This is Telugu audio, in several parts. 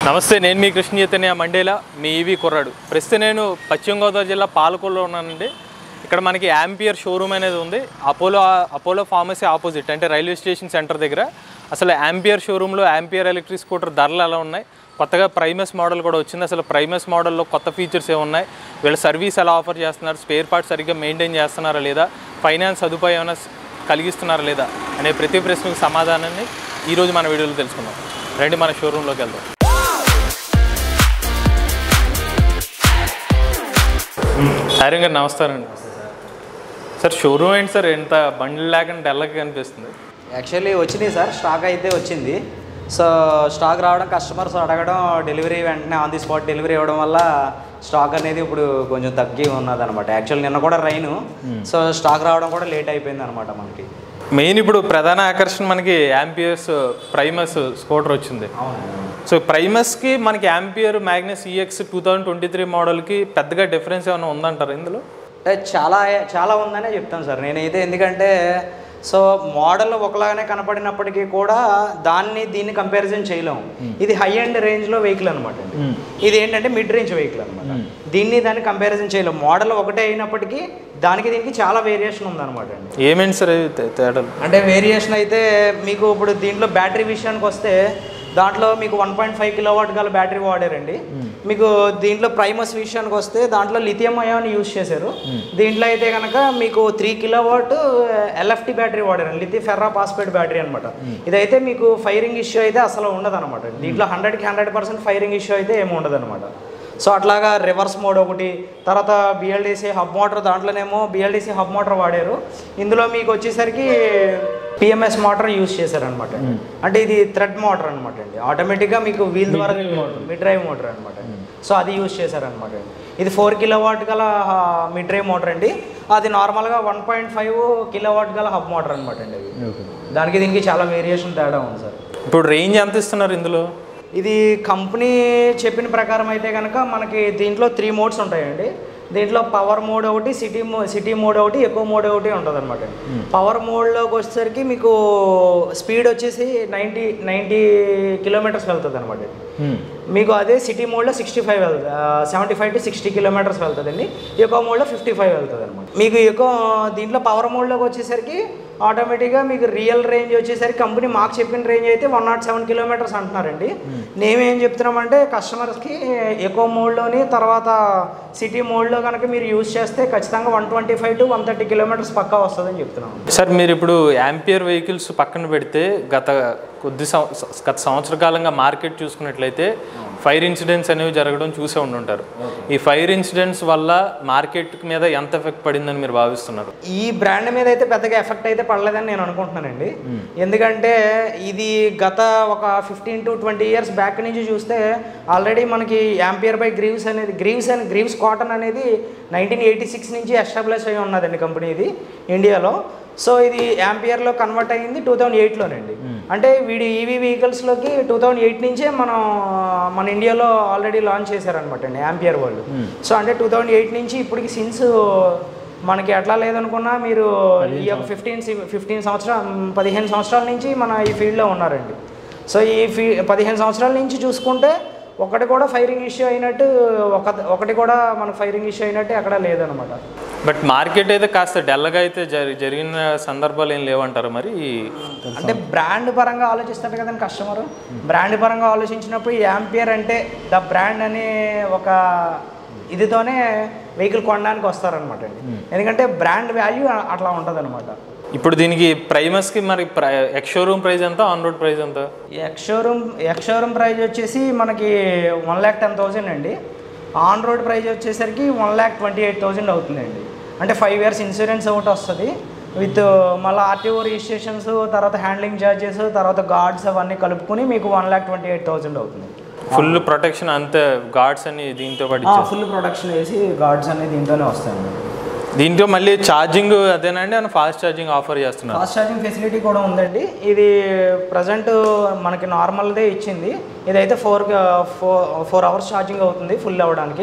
నమస్తే నేను మీ కృష్ణ చైతన్య మండేలా మీ ఈవీ కుర్రాడు ప్రస్తుతం నేను పశ్చిమ గోదావరి జిల్లా పాలకొల్లో ఉన్నానండి ఇక్కడ మనకి యాంపియర్ షోరూమ్ అనేది ఉంది అపోలో అపోలో ఫార్మసీ ఆపోజిట్ అంటే రైల్వే స్టేషన్ సెంటర్ దగ్గర అసలు యాంపియర్ షోరూంలో యాంపియర్ ఎలక్ట్రిక్ స్కూటర్ ధరలు ఎలా ఉన్నాయి కొత్తగా ప్రైమస్ మోడల్ కూడా వచ్చింది అసలు ప్రైమస్ మోడల్లో కొత్త ఫీచర్స్ ఏమున్నాయి వీళ్ళ సర్వీస్ ఎలా ఆఫర్ చేస్తున్నారు స్పేర్ పార్ట్స్ సరిగ్గా మెయింటైన్ చేస్తున్నారా లేదా ఫైనాన్స్ సదుపాయం ఏమైనా కలిగిస్తున్నారా లేదా అనే ప్రతి ప్రశ్నకు సమాధానాన్ని ఈరోజు మన వీడియోలో తెలుసుకుందాం రండి మన షోరూంలోకి వెళ్దాం సార్ గారు నమస్కారం అండి సార్ షోరూమ్ ఏంటి సార్ ఎంత బండ్లు లేకుండా డెల్లగా కనిపిస్తుంది యాక్చువల్లీ వచ్చింది సార్ స్టాక్ అయితే వచ్చింది సో స్టాక్ రావడం కస్టమర్స్ అడగడం డెలివరీ వెంటనే ఆన్ ది స్పాట్ డెలివరీ ఇవ్వడం వల్ల స్టాక్ అనేది ఇప్పుడు కొంచెం తగ్గి ఉన్నది అనమాట యాక్చువల్ నిన్న కూడా రైను సో స్టాక్ రావడం కూడా లేట్ అయిపోయింది అనమాట మనకి మెయిన్ ఇప్పుడు ప్రధాన ఆకర్షణ మనకి యాంపియర్స్ ప్రైమస్ స్కూటర్ వచ్చింది సో ప్రైమస్కి మనకి Ampere Magnus EX two thousand twenty three మోడల్కి పెద్దగా డిఫరెన్స్ ఏమైనా ఉందంటారు ఇందులో అంటే చాలా చాలా ఉందనే చెప్తాను సార్ నేనైతే ఎందుకంటే సో మోడల్ ఒకలాగానే కనపడినప్పటికీ కూడా దాన్ని దీన్ని కంపారిజన్ చేయలేము ఇది హై అండ్ రేంజ్లో వెహికల్ అనమాట ఇది ఏంటంటే మిడ్ రేంజ్ వెహికల్ అనమాట దీన్ని దాన్ని కంపారిజన్ చేయలేము మోడల్ ఒకటే అయినప్పటికీ దానికి దీనికి చాలా వేరియేషన్ ఉందన్నమాట అండి ఏమేంటి సార్ ఇవి తే- తేడాలు అంటే వేరియేషన్ అయితే మీకు ఇప్పుడు దీంట్లో బ్యాటరీ విషయానికి వస్తే దాంట్లో మీకు వన్ పాయింట్ ఫైవ్ కిలోవాట్ గల బ్యాటరీ వాడారండి మీకు దీంట్లో ప్రైమస్ విషయానికి వస్తే దాంట్లో లిథియం అయాన్ యూస్ చేశారు దీంట్లో అయితే కనుక మీకు త్రీ కిలోవాట్ ఎల్ఎఫ్టి బ్యాటరీ వాడారండి లిథి ఫెర్రా పాస్పేట్ బ్యాటరీ అనమాట ఇదైతే మీకు ఫైరింగ్ ఇష్యూ అయితే అసలు ఉండదు అనమాట దీంట్లో హండ్రెడ్కి హండ్రెడ్ పర్సెంట్ ఫైరింగ్ ఇష్యూ అయితే ఏమి ఉండదు అనమాట సో అట్లాగా రివర్స్ మోడ్ ఒకటి తర్వాత బిఎల్డిసి హబ్ మోటార్ దాంట్లోనేమో బిఎల్డిసి హబ్ మోటార్ వాడారు ఇందులో మీకు వచ్చేసరికి పిఎంఎస్ మోటార్ యూస్ చేశారనమాట అంటే ఇది థ్రెడ్ మోటార్ అనమాట అండి ఆటోమేటిక్గా మీకు వీల్ ద్వారా మిడ్ డ్రైవ్ మోటార్ అనమాట సో అది యూస్ చేశారనమాట అండి ఇది ఫోర్ కిలో వాట్ గల మిడ్ డ్రైవ్ మోటార్ అండి అది నార్మల్గా one point five kilowatt గల హబ్ మోటార్ అనమాట అండి అది దానికి దీనికి చాలా వేరియేషన్ తేడా ఉంది సార్ ఇప్పుడు రేంజ్ ఎంత ఇస్తున్నారు ఇందులో ఇది కంపెనీ చెప్పిన ప్రకారం అయితే కనుక మనకి దీంట్లో త్రీ మోడ్స్ ఉంటాయండి దీంట్లో పవర్ మోడ్ ఒకటి సిటీ మో సిటీ మోడ్ ఒకటి ఎక్కువ మోడ్ ఒకటి ఉంటుంది అనమాట పవర్ మోడ్లోకి వచ్చేసరికి మీకు స్పీడ్ వచ్చేసి నైంటీ నైంటీ కిలోమీటర్స్ వెళ్తుంది అనమాట మీకు అదే సిటీ మోడ్లో సిక్స్టీ ఫైవ్ వెళ్తుంది seventy five to sixty kilometres వెళ్తుందండి ఎక్కువ మోడ్లో ఫిఫ్టీ ఫైవ్ వెళ్తుంది అనమాట మీకు ఎక్కువ దీంట్లో పవర్ మోడ్లోకి వచ్చేసరికి ఆటోమేటిక్గా మీకు రియల్ రేంజ్ వచ్చేసరికి కంపెనీ మాకు చెప్పిన రేంజ్ అయితే వన్ నాట్ సెవెన్ కిలోమీటర్స్ అంటున్నారండి మేమేం చెప్తున్నామంటే కస్టమర్స్కి ఎక్కువ మోడ్లోని తర్వాత సిటీ మోడ్లో కనుక మీరు యూజ్ చేస్తే ఖచ్చితంగా one twenty five to one thirty kilometres పక్కా వస్తుందని చెప్తున్నాం సార్ మీరు ఇప్పుడు యాంపియర్ వెహికల్స్ పక్కన పెడితే గత కొద్ది సం- గత సంవత్సర కాలంగా మార్కెట్ చూసుకున్నట్లయితే ఫైర్ ఇన్సిడెంట్స్ అనేవి జరగడం చూసే ఉండుంటారు ఈ ఫైర్ ఇన్సిడెంట్స్ వల్ల మార్కెట్ మీద ఎంత ఎఫెక్ట్ పడిందని మీరు భావిస్తున్నారు ఈ బ్రాండ్ మీద అయితే పెద్దగా ఎఫెక్ట్ అయితే పడలేదని నేను అనుకుంటున్నానండి ఎందుకంటే ఇది గత ఒక fifteen to twenty years back నుంచి చూస్తే ఆల్రెడీ మనకి యాంపియర్ బై గ్రీవ్స్ అనేది గ్రీవ్స్ అండ్ గ్రీవ్స్ కాటన్ అనేది నైన్టీన్ ఎయిటీ సిక్స్ నుంచి ఎస్టాబ్లిష్ అయి ఉన్నదండి కంపెనీ ఇది ఇండియాలో సో ఇది యాంపియర్లో కన్వర్ట్ అయింది టూ థౌజండ్ ఎయిట్లోనండి అంటే వీడి ఈవీ వెహికల్స్లోకి టూ థౌజండ్ ఎయిట్ నుంచే మనం మన ఇండియాలో ఆల్రెడీ లాంచ్ చేశారనమాట అండి యాంపియర్ వాళ్ళు సో అంటే టూ థౌజండ్ ఎయిట్ నుంచి ఇప్పటికి సిన్స్ మనకి ఎట్లా లేదనుకున్నా మీరు ఈ యొక్క ఫిఫ్టీన్ ఫిఫ్టీన్ సంవత్సరాలు పదిహేను సంవత్సరాల నుంచి మన ఈ ఫీల్డ్లో ఉన్నారండి సో ఈ ఫీ పదిహేను సంవత్సరాల నుంచి చూసుకుంటే ఒకటి కూడా ఫైరింగ్ ఇష్యూ అయినట్టు ఒక ఒకటి కూడా మనకు ఫైరింగ్ ఇష్యూ అయినట్టు ఎక్కడ లేదనమాట బట్ మార్కెట్ అయితే కాస్త డల్గా అయితే జరి- జరిగిన సందర్భాలు ఏం లేవంటారు మరి అంటే బ్రాండ్ పరంగా ఆలోచిస్తారు కదండి కస్టమర్ బ్రాండ్ పరంగా ఆలోచించినప్పుడు ఈ యాంపియర్ అంటే ద బ్రాండ్ అనే ఒక ఇదితోనే వెహికల్ కొనడానికి వస్తారనమాట అండి ఎందుకంటే బ్రాండ్ వాల్యూ అట్లా ఉంటుంది అనమాట ఇప్పుడు దీనికి ప్రైమస్కి మరి ఎక్స్ షోరూమ్ ప్రైస్ ఎంత ఆన్ రోడ్ ప్రైస్ ఎంత ex showroom ex showroom price వచ్చేసి మనకి వన్ ల్యాక్ టెన్ థౌసండ్ అండి ఆన్ రోడ్ ప్రైస్ వచ్చేసరికి one lakh twenty eight thousand అవుతుందండి అంటే ఫైవ్ ఇయర్స్ ఇన్సూరెన్స్ ఒకటి వస్తుంది విత్ మళ్ళీ ఆర్టీఓ రిజిస్ట్రేషన్స్ తర్వాత హ్యాండ్లింగ్ ఛార్జెస్ తర్వాత గార్డ్స్ అవన్నీ కలుపుకొని మీకు one lakh twenty eight thousand అవుతుంది ఫుల్ ప్రొటెక్షన్ అంతే గార్డ్స్ అని దీంతో పాటు ఇచ్చేస్తారు. ఫుల్ ప్రొడక్షన్ వేసి గార్డ్స్ అనేది దీంతోనే వస్తాయండి దీంట్లో మళ్ళీ ఛార్జింగ్ అదేనండి అని ఫాస్ట్ ఛార్జింగ్ ఆఫర్ చేస్తున్నారు ఫాస్ట్ ఛార్జింగ్ ఫెసిలిటీ కూడా ఉందండి ఇది ప్రజెంట్ మనకి నార్మల్దే ఇచ్చింది ఇదైతే four four four hours charging అవుతుంది ఫుల్ అవ్వడానికి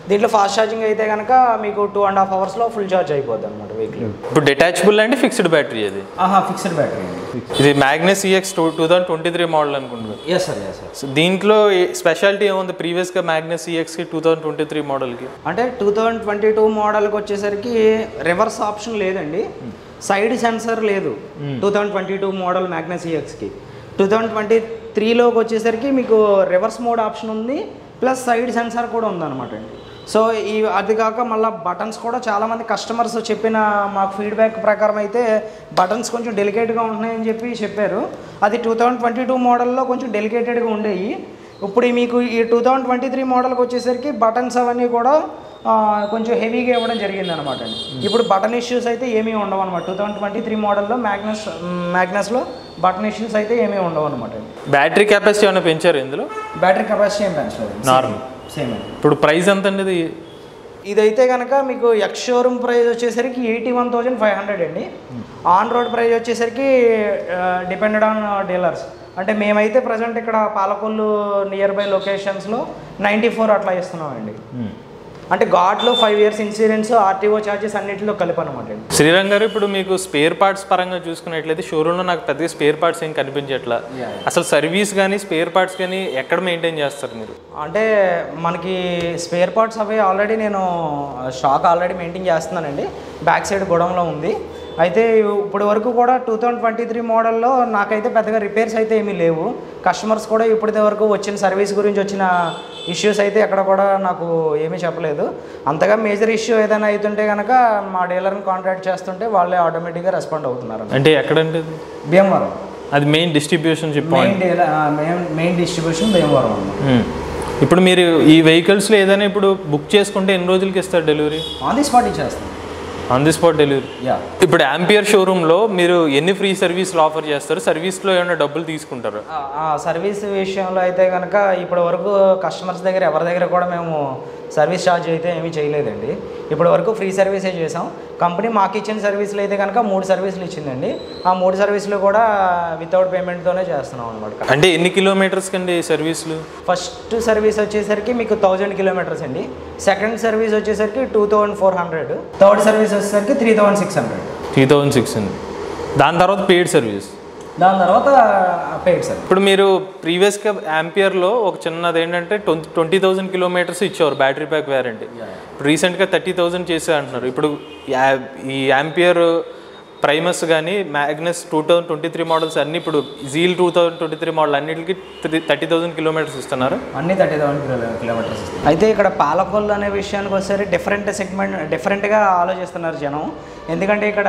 దీంట్లో ఫాస్ట్ ఛార్జింగ్ అయితే కనుక మీకు టూ అండ్ హాఫ్ అవర్స్లో ఫుల్ ఛార్జ్ అయిపోద్ది అనమాట వెహికల్ ఇప్పుడు డిటాచబుల్ అంటే ఫిక్స్డ్ బ్యాటరీ అది ఆహా ఫిక్స్డ్ బ్యాటరీ అండి ఇది Magnus EX two two thousand twenty three model అనుకుంటున్నాను yes sir yes sir so దీంట్లో స్పెషాలిటీ ఏముంది ప్రీవియస్గా మ్యాగ్నస్ ఈఎక్స్కి టూ థౌసండ్ ట్వంటీ త్రీ మోడల్కి అంటే టూ థౌజండ్ ట్వంటీ టూ మోడల్కి వచ్చేసరికి రివర్స్ ఆప్షన్ లేదండి సైడ్ సెన్సర్ లేదు two thousand twenty two model Magnus ఈఎక్స్కి టూ థౌజండ్ ట్వంటీ త్రీలోకి వచ్చేసరికి మీకు రివర్స్ మోడ్ ఆప్షన్ ఉంది ప్లస్ సైడ్ సెన్సార్ కూడా ఉందన్నమాట అండి సో ఈ అది కాక మళ్ళీ బటన్స్ కూడా చాలామంది కస్టమర్స్ చెప్పిన మాకు ఫీడ్బ్యాక్ ప్రకారం అయితే బటన్స్ కొంచెం డెలికేట్గా ఉంటున్నాయని చెప్పి చెప్పారు అది టూ థౌజండ్ ట్వంటీ టూ మోడల్లో కొంచెం డెలికేటెడ్గా ఉండేవి ఇప్పుడు మీకు ఈ టూ థౌజండ్ ట్వంటీ త్రీ మోడల్కి వచ్చేసరికి బటన్స్ అవన్నీ కూడా ఆ, కొంచెం హెవీగా ఇవ్వడం జరిగింది అనమాట అండి ఇప్పుడు బటన్ ఇష్యూస్ అయితే ఏమీ ఉండవు అనమాట టూ థౌజండ్ ట్వంటీ త్రీ మోడల్లో మ్యాగ్నస్ మ్యాగ్నస్లో బటన్ ఇష్యూస్ అయితే ఏమీ ఉండవు అనమాట అండి బ్యాటరీ కెపాసిటీ ఏమైనా పెంచారు ఇందులో బ్యాటరీ కెపాసిటీ ఏం పెంచలేదు Normal. సేమ్ అండి ఇప్పుడు ప్రైస్ ఎంత అండి ఇది ఇదైతే కనుక మీకు ఎక్స్ షోరూమ్ ప్రైస్ వచ్చేసరికి eighty one thousand five hundred అండి ఆన్ రోడ్ ప్రైస్ వచ్చేసరికి డిపెండెడ్ ఆన్ డీలర్స్ అంటే మేమైతే ప్రజెంట్ ఇక్కడ పాలకొల్లు నియర్ బై లొకేషన్స్లో నైంటీ ఫోర్ అట్లా ఇస్తున్నామండి అంటే ఘాట్లో five years insurance RTO charges అన్నింటిలో కలిపి అనమాట అండి శ్రీరంగ్ గారు ఇప్పుడు మీకు స్పేర్ పార్ట్స్ పరంగా చూసుకున్నట్లయితే షోరూంలో నాకు పెద్దగా స్పేర్ పార్ట్స్ ఏం కనిపించట్లా అసలు సర్వీస్ కానీ స్పేర్ పార్ట్స్ కానీ ఎక్కడ మెయింటైన్ చేస్తారు మీరు అంటే మనకి స్పేర్ పార్ట్స్ అవి ఆల్రెడీ నేను స్టాక్ ఆల్రెడీ మెయింటైన్ చేస్తున్నానండి బ్యాక్ సైడ్ గొడవంలో ఉంది అయితే ఇప్పటి వరకు కూడా టూ థౌజండ్ ట్వంటీ త్రీ మోడల్లో నాకైతే పెద్దగా రిపేర్స్ అయితే ఏమీ లేవు కస్టమర్స్ కూడా ఇప్పటి వరకు వచ్చిన సర్వీస్ గురించి వచ్చిన ఇష్యూస్ అయితే ఎక్కడ కూడా నాకు ఏమీ చెప్పలేదు అంతగా మేజర్ ఇష్యూ ఏదైనా అవుతుంటే కనుక మా డీలర్ని కాంటాక్ట్ చేస్తుంటే వాళ్ళే ఆటోమేటిక్గా రెస్పాండ్ అవుతున్నారు అంటే ఎక్కడంటే ఇది? భీమవరం అది మెయిన్ డిస్ట్రిబ్యూషన్ చెప్పి main dealer main main distribution Bhimavaram అన్నమాట ఇప్పుడు మీరు ఈ వెహికల్స్లో ఏదైనా ఇప్పుడు బుక్ చేసుకుంటే ఎన్ని రోజులకి ఇస్తారు డెలివరీ ఆన్ ది స్పాట్ ఇచ్చేస్తాం on the spot delivery yeah ఇప్పుడు యాంపియర్ షోరూంలో మీరు ఎన్ని ఫ్రీ సర్వీస్లు ఆఫర్ చేస్తారు సర్వీస్లో ఏమైనా డబ్బులు తీసుకుంటారు ఆ- ఆ సర్వీస్ విషయంలో అయితే కనుక ఇప్పటి వరకు కస్టమర్స్ దగ్గర ఎవరి దగ్గర కూడా మేము సర్వీస్ ఛార్జ్ అయితే ఏమీ చేయలేదండి ఇప్పటి వరకు ఫ్రీ సర్వీసే చేసాం కంపెనీ మాకు ఇచ్చిన సర్వీసులు అయితే కనుక మూడు సర్వీసులు ఇచ్చిందండి ఆ మూడు సర్వీసులు కూడా వితౌట్ పేమెంట్తోనే చేస్తున్నాం అనమాట అంటే ఎన్ని కిలోమీటర్స్ కండి సర్వీసులు ఫస్ట్ సర్వీస్ వచ్చేసరికి మీకు థౌజండ్ కిలోమీటర్స్ అండి సెకండ్ సర్వీస్ వచ్చేసరికి two thousand four hundred third service వచ్చేసరికి three thousand six hundred three thousand six దాని తర్వాత పెయిడ్ సర్వీస్ దాని తర్వాత పెయిడ్ సర్వీస్ ఇప్పుడు మీరు ప్రీవియస్గా యాంపియర్లో ఒక చిన్నది ఏంటంటే ట్వంటీ ట్వంటీ థౌసండ్ కిలోమీటర్స్ ఇచ్చేవారు బ్యాటరీ ప్యాక్ వ్యారంటీ ఇప్పుడు రీసెంట్గా థర్టీ థౌసండ్ చేసే అంటున్నారు ఇప్పుడు యా- ఈ యాంపియర్ ప్రైమస్ కానీ Magnus two thousand twenty three models అన్ని ఇప్పుడు Zeal two thousand twenty three model అన్నిటికి థర్టీ థౌసండ్ కిలోమీటర్స్ ఇస్తున్నారు అన్ని థర్టీ థౌసండ్ కిలోమీటర్స్ అయితే ఇక్కడ పాలకొల్లు అనే విషయానికి వస్తే డిఫరెంట్ సెగ్మెంట్ డిఫరెంట్గా ఆలోచిస్తున్నారు జనం ఎందుకంటే ఇక్కడ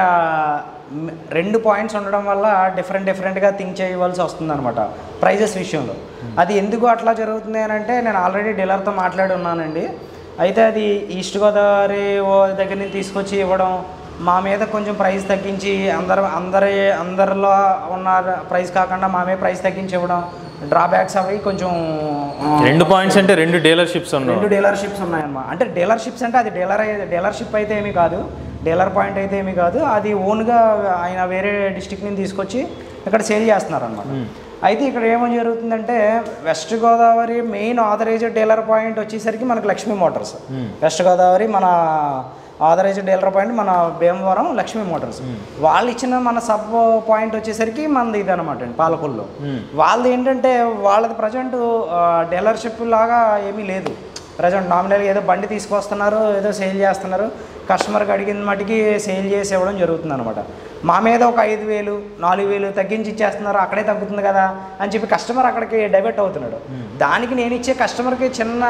మ్, రెండు పాయింట్స్ ఉండడం వల్ల డిఫరెంట్ డిఫరెంట్గా థింక్ చేయవలసి వస్తుంది అనమాట ప్రైజెస్ విషయంలో అది ఎందుకు అట్లా జరుగుతుంది అని అంటే నేను ఆల్రెడీ డీలర్తో మాట్లాడి ఉన్నానండి అయితే అది ఈస్ట్ గోదావరి ఓ దగ్గర నుంచి తీసుకొచ్చి ఇవ్వడం మా మీద కొంచెం ప్రైస్ తగ్గించి అందరు అందరి అందరిలో ఉన్న ప్రైస్ కాకుండా మా మీద ప్రైస్ తగ్గించి ఇవ్వడం డ్రాబ్యాక్స్ అవి కొంచెం ఆ, రెండు పాయింట్స్ అంటే రెండు డీలర్షిప్స్ రెండు ఉన్నాయి డీలర్షిప్స్ ఉన్నాయన్నమాట అంటే డీలర్షిప్స్ అంటే అది డీలర్ డీలర్షిప్ అయితే ఏమీ కాదు డీలర్ పాయింట్ అయితే ఏమీ కాదు అది ఓన్గా ఆయన వేరే డిస్టిక్ నుంచి తీసుకొచ్చి ఇక్కడ సేల్ చేస్తున్నారు అనమాట అయితే ఇక్కడ ఏమని జరుగుతుందంటే west Godavari main authorised dealer point వచ్చేసరికి మనకు లక్ష్మీ మోటార్స్ వెస్ట్ గోదావరి మన ఆథరైజ్డ్ డీలర్ పాయింట్ మన భీమవరం లక్ష్మీ మోటార్స్ వాళ్ళు ఇచ్చిన మన సబ్ పాయింట్ వచ్చేసరికి మనది ఇది అనమాట అండి పాలకొల్లో వాళ్ళది ఏంటంటే వాళ్ళది ప్రజెంట్ డీలర్షిప్ లాగా ఏమీ లేదు ప్రజెంట్ నామినల్గా ఏదో బండి తీసుకొస్తున్నారు ఏదో సేల్ చేస్తున్నారు కస్టమర్కి అడిగిన మటుకి సేల్ చేసి ఇవ్వడం జరుగుతుంది అనమాట మా మీద ఒక ఐదు వేలు నాలుగు వేలు తగ్గించి ఇచ్చేస్తున్నారు అక్కడే తగ్గుతుంది కదా అని చెప్పి కస్టమర్ అక్కడికి డైవర్ట్ అవుతున్నాడు దానికి నేను ఇచ్చే కస్టమర్కి చిన్న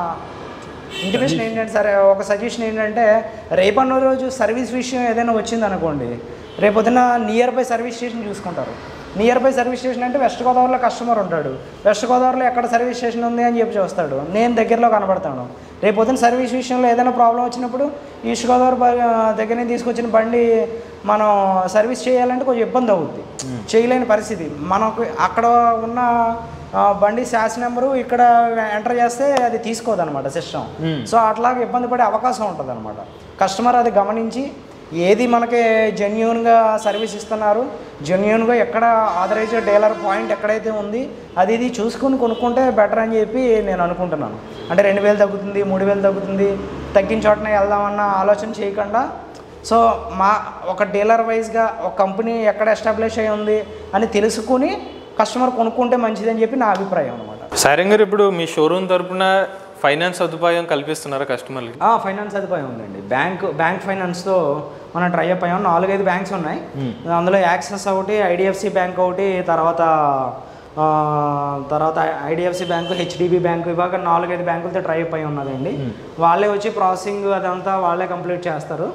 ఇంటిమేషన్ ఏంటంటే సరే ఒక సజెషన్ ఏంటంటే రేపన్న రోజు సర్వీస్ విషయం ఏదైనా వచ్చింది అనుకోండి రేపొద్దున నియర్ బై సర్వీస్ స్టేషన్ చూసుకుంటారు నియర్ బై సర్వీస్ స్టేషన్ అంటే వెస్ట్ గోదావరిలో కస్టమర్ ఉంటాడు వెస్ట్ గోదావరిలో ఎక్కడ సర్వీస్ స్టేషన్ ఉంది అని చెప్పి చూస్తాడు నేను దగ్గరలో కనబడతాను రేపొద్దున సర్వీస్ విషయంలో ఏదైనా ప్రాబ్లం వచ్చినప్పుడు ఈస్ట్ గోదావరి బ- దగ్గర నుంచి తీసుకొచ్చిన బండి మనం సర్వీస్ చేయాలంటే కొంచెం ఇబ్బంది అవుద్ది చేయలేని పరిస్థితి మనకు అక్కడ ఉన్న ఆ, బండి శాస్ నెంబరు ఇక్కడ ఎంటర్ చేస్తే అది తీసుకోదన్నమాట సిస్టమ్ సో అట్లాగే ఇబ్బంది పడే అవకాశం ఉంటుంది అనమాట కస్టమర్ అది గమనించి ఏది మనకి జెన్యున్గా సర్వీస్ ఇస్తున్నారు జెన్యున్గా ఎక్కడ ఆథరైజ్డ్ డీలర్ పాయింట్ ఎక్కడైతే ఉంది అది ఇది చూసుకుని కొనుక్కుంటే బెటర్ అని చెప్పి నేను అనుకుంటున్నాను అంటే రెండు వేలు తగ్గుతుంది మూడు వేలు తగ్గుతుంది తగ్గిన చోటనే వెళ్దామన్న ఆలోచన చేయకుండా సో మా ఒక డీలర్ వైజ్గా ఒక కంపెనీ ఎక్కడ ఎస్టాబ్లిష్ అయి ఉంది అని తెలుసుకుని కస్టమర్ కొనుక్కుంటే మంచిదని చెప్పి నా అభిప్రాయం అనమాట సారం గారు ఇప్పుడు మీ షోరూమ్ తరపున ఫైనాన్స్ సదుపాయం కల్పిస్తున్నారా కస్టమర్లకి ఫైనాన్స్ సదుపాయం ఉందండి బ్యాంక్ బ్యాంక్ ఫైనాన్స్తో మనం ట్రై అప్ అయ్యాం నాలుగైదు బ్యాంక్స్ ఉన్నాయి అందులో యాక్సిస్ ఒకటి ఐడిఎఫ్సి బ్యాంక్ ఒకటి తర్వాత ఆ, తర్వాత ఐడిఎఫ్సి బ్యాంకు హెచ్డిబి బ్యాంకు ఇవాగ నాలుగైదు బ్యాంకులతో ట్రై అప్ అయి ఉన్నదండి వాళ్ళే వచ్చి ప్రాసెసింగ్ అదంతా వాళ్ళే కంప్లీట్ చేస్తారు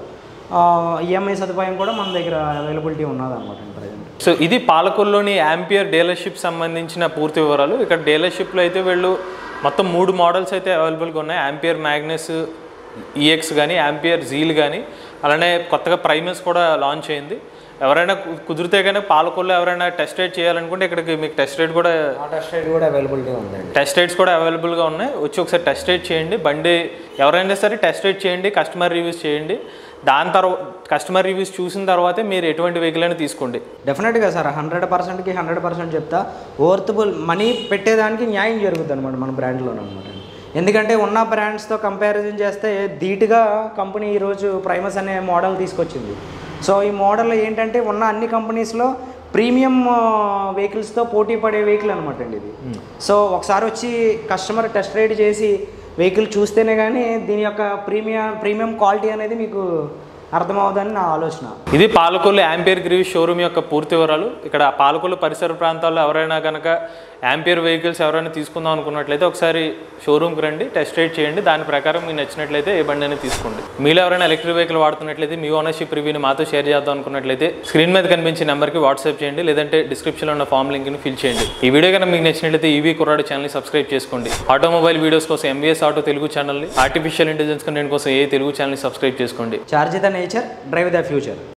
ఈఎంఐ సదుపాయం కూడా మన దగ్గర అవైలబిలిటీ ఉన్నది అనమాట ప్రజెంట్ సో ఇది పాలకొల్లోని యాంపియర్ డీలర్షిప్ సంబంధించిన పూర్తి వివరాలు ఇక్కడ డీలర్షిప్లో అయితే వీళ్ళు మొత్తం మూడు మోడల్స్ అయితే అవైలబుల్గా ఉన్నాయి యాంపియర్ మ్యాగ్నస్ ఈఎక్స్ కానీ యాంపియర్ జీల్ కానీ అలానే కొత్తగా ప్రైమస్ కూడా లాంచ్ అయింది ఎవరైనా కు- కుదిరితే కానీ పాలకొల్లో ఎవరైనా టెస్ట్ రైడ్ చేయాలనుకుంటే ఇక్కడికి మీకు టెస్ట్ రైడ్ కూడా టెస్ట్ రైడ్ కూడా అవైలబిలిటీ ఉందండి టెస్ట్ రైడ్స్ కూడా అవైలబుల్గా ఉన్నాయి వచ్చి ఒకసారి టెస్ట్ రైడ్ చేయండి బండి ఎవరైనా సరే టెస్ట్ రైడ్ చేయండి కస్టమర్ రివ్యూస్ చేయండి దాని తర్వాత కస్టమర్ రివ్యూస్ చూసిన తర్వాతే మీరు ఎటువంటి వెహికల్ అయినా తీసుకోండి డెఫినెట్గా సార్ హండ్రెడ్ పర్సెంట్కి హండ్రెడ్ పర్సెంట్ చెప్తా ఓర్తబుల్ మనీ పెట్టేదానికి న్యాయం జరుగుతుంది అనమాట మన బ్రాండ్లో అనమాట ఎందుకంటే ఉన్న బ్రాండ్స్తో కంపారిజన్ చేస్తే ధీటుగా కంపెనీ ఈరోజు ప్రైమస్ అనే మోడల్ తీసుకొచ్చింది సో ఈ మోడల్ ఏంటంటే ఉన్న అన్ని కంపెనీస్లో ప్రీమియం వెహికల్స్తో పోటీ పడే వెహికల్ అనమాట అండి ఇది సో ఒకసారి వచ్చి కస్టమర్ టెస్ట్ రైడ్ చేసి వెహికల్ చూస్తేనే కానీ దీని యొక్క ప్రీమియం ప్రీమియం క్వాలిటీ అనేది మీకు అర్థమవుదని నా ఆలోచన ఇది పాలకొల్లు యాంపియర్ గ్రీవ్ షోరూమ్ యొక్క పూర్తి వివరాలు ఇక్కడ పాలకొల్లు పరిసర ప్రాంతాల్లో ఎవరైనా కనుక యాంపియర్ వెహికల్స్ ఎవరైనా తీసుకుందాం అనుకున్నట్లయితే ఒకసారి షోరూమ్కి రండి టెస్ట్ రైడ్ చేయండి దాని ప్రకారం మీకు నచ్చినట్లయితే ఏ బండి అయినా తీసుకోండి మీలో ఎవరైనా ఎలక్ట్రిక్ వెహికల్ వాడుతున్నట్లయితే మీ ఓనర్షిప్ రివ్యూని మాతో షేర్ చేద్దాం అనుకున్నట్లయితే స్క్రీన్ మీద కనిపించే నెంబర్కి వాట్సాప్ చేయండి లేదంటే డిస్క్రిప్షన్లో ఉన్న ఫామ్ లింక్ని ఫిల్ చేయండి ఈ వీడియో కనుక మీకు నచ్చినట్లయితే ఈవీ కుర్రాడు ఛానల్ని సబ్స్క్రైబ్ చేసుకోండి ఆటోమొబైల్ వీడియోస్ కోసం ఎంబీఎస్ ఆటో తెలుగు ఛానల్ని ఆర్టిఫిషియల్ ఇంటెలిజెన్స్ కంటెంట్ కోసం ఏ తెలుగు ఛానల్ని సబ్స్క్రైబ్ చేసుకోండి charge the nature drive the future